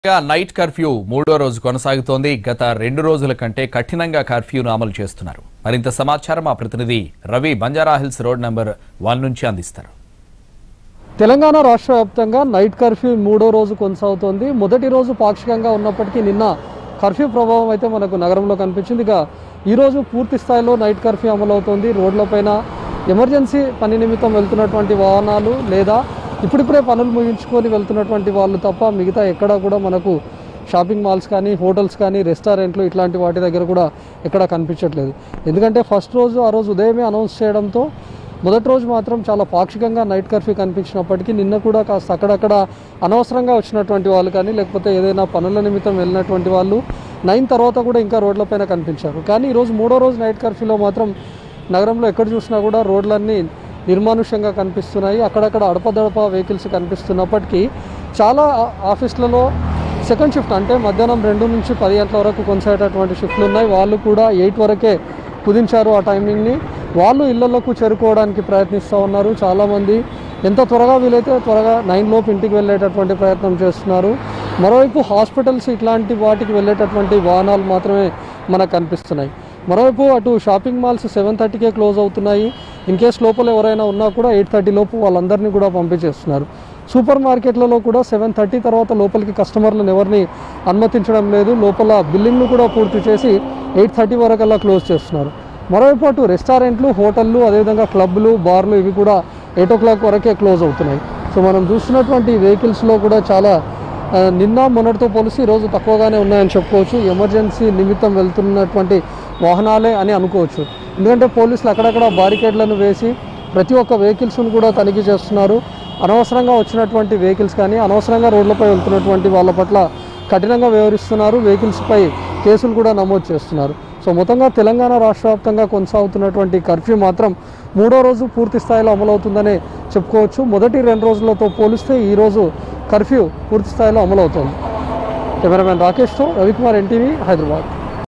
గా night curfew మూడో రోజు కొనసాగుతోంది గత రెండు రోజుల కంటే కఠినంగా కర్ఫ్యూను అమలు చేస్తున్నారు మరింత సమాచారం మా ప్రతినిధి Ravi Banjara Hills road number one నుంచి అందిస్తారు తెలంగాణ రాష్ట్ర వ్యాప్తంగా నైట్ కర్ఫ్యూ మూడో రోజు కొనసాగుతోంది మొదటి రోజు పాక్షికంగా ఉన్నప్పటికీ నిన్న కర్ఫ్యూ ప్రభావం అయితే మనకు నగరంలో కనిపించింది ఇక ఈరోజు పూర్తి స్థాయిలో నైట్ కర్ఫ్యూ అమలవుతోంది రోడ్లపైన ఎమర్జెన్సీ పని నిమిత్తం వెళ్తున్నటువంటి వాహనాలు లేదా ఇప్పుడిప్పుడే పనులు ముగించుకొని వెళ్తున్నటువంటి వాళ్ళు తప్ప మిగతా ఎక్కడా కూడా మనకు షాపింగ్ మాల్స్ కానీ హోటల్స్ కానీ రెస్టారెంట్లు ఇట్లాంటి వాటి దగ్గర కూడా ఎక్కడా కనిపించట్లేదు ఎందుకంటే ఫస్ట్ రోజు ఆ రోజు ఉదయమే అనౌన్స్ చేయడంతో మొదటి రోజు మాత్రం చాలా పాక్షికంగా నైట్ కర్ఫ్యూ కనిపించినప్పటికీ నిన్న కూడా కాస్త అక్కడక్కడ అనవసరంగా వచ్చినటువంటి వాళ్ళు కానీ లేకపోతే ఏదైనా పనుల నిమిత్తం వెళ్ళినటువంటి వాళ్ళు నైన్ తర్వాత కూడా ఇంకా రోడ్లపైన కనిపించారు కానీ ఈరోజు మూడో రోజు నైట్ కర్ఫ్యూలో మాత్రం నగరంలో ఎక్కడ చూసినా కూడా రోడ్లన్నీ నిర్మానుష్యంగా కనిపిస్తున్నాయి అక్కడక్కడ అడపదడప వెహికల్స్ కనిపిస్తున్నప్పటికీ చాలా ఆ- ఆఫీసులలో సెకండ్ షిఫ్ట్ అంటే మధ్యాహ్నం రెండు నుంచి పది గంటల వరకు కొనసాగేటటువంటి షిఫ్ట్లు ఉన్నాయి వాళ్ళు కూడా ఎయిట్ వరకే కుదించారు ఆ టైమింగ్ని వాళ్ళు ఇళ్లలోకి చేరుకోవడానికి ప్రయత్నిస్తూ ఉన్నారు చాలామంది ఎంత త్వరగా వీలైతే త్వరగా నైన్ లోపు ఇంటికి వెళ్ళేటటువంటి ప్రయత్నం చేస్తున్నారు మరోవైపు హాస్పిటల్స్ ఇట్లాంటి వాటికి వెళ్ళేటటువంటి వాహనాలు మాత్రమే మనకు కనిపిస్తున్నాయి మరోవైపు అటు షాపింగ్ మాల్స్ సెవెన్ థర్టీకే క్లోజ్ అవుతున్నాయి ఇన్ కేస్ లోపల ఎవరైనా ఉన్నా కూడా ఎయిట్ థర్టీ లోపు వాళ్ళందరినీ కూడా పంపించేస్తున్నారు సూపర్ మార్కెట్లలో కూడా సెవెన్ థర్టీ తర్వాత లోపలికి కస్టమర్లను ఎవరిని అనుమతించడం లేదు లోపల బిల్లింగ్ను కూడా పూర్తి చేసి ఎయిట్ థర్టీ వరకల్లా క్లోజ్ చేస్తున్నారు మరోవైపు అటు రెస్టారెంట్లు హోటళ్ళు అదేవిధంగా క్లబ్లు బార్లు ఇవి కూడా ఎయిట్ ఓ క్లాక్ వరకే క్లోజ్ అవుతున్నాయి సో మనం చూస్తున్నటువంటి వెహికల్స్లో కూడా చాలా ఆ, నిన్న మొన్నటితో పోలిసి ఈరోజు తక్కువగానే ఉన్నాయని చెప్పుకోవచ్చు ఎమర్జెన్సీ నిమిత్తం వెళ్తున్నటువంటి వాహనాలే అని అనుకోవచ్చు ఎందుకంటే పోలీసులు అక్కడక్కడ బారికేడ్లను వేసి ప్రతి ఒక్క వెహికల్స్ను కూడా తనిఖీ చేస్తున్నారు అనవసరంగా వచ్చినటువంటి వెహికల్స్ కానీ అనవసరంగా రోడ్లపై వెళ్తున్నటువంటి వాళ్ళ పట్ల కఠినంగా వ్యవహరిస్తున్నారు వెహికల్స్పై కేసులు కూడా నమోదు చేస్తున్నారు సో మొత్తంగా తెలంగాణ రాష్ట్ర వ్యాప్తంగా కొనసాగుతున్నటువంటి కర్ఫ్యూ మాత్రం మూడో రోజు పూర్తి స్థాయిలో అమలవుతుందనే చెప్పుకోవచ్చు మొదటి రెండు రోజులతో పోలిస్తే ఈ రోజు కర్ఫ్యూ పూర్తి స్థాయిలో అమలవుతోంది కెమెరామెన్ రాకేష్తో రవికుమార్ ఎన్టీవీ హైదరాబాద్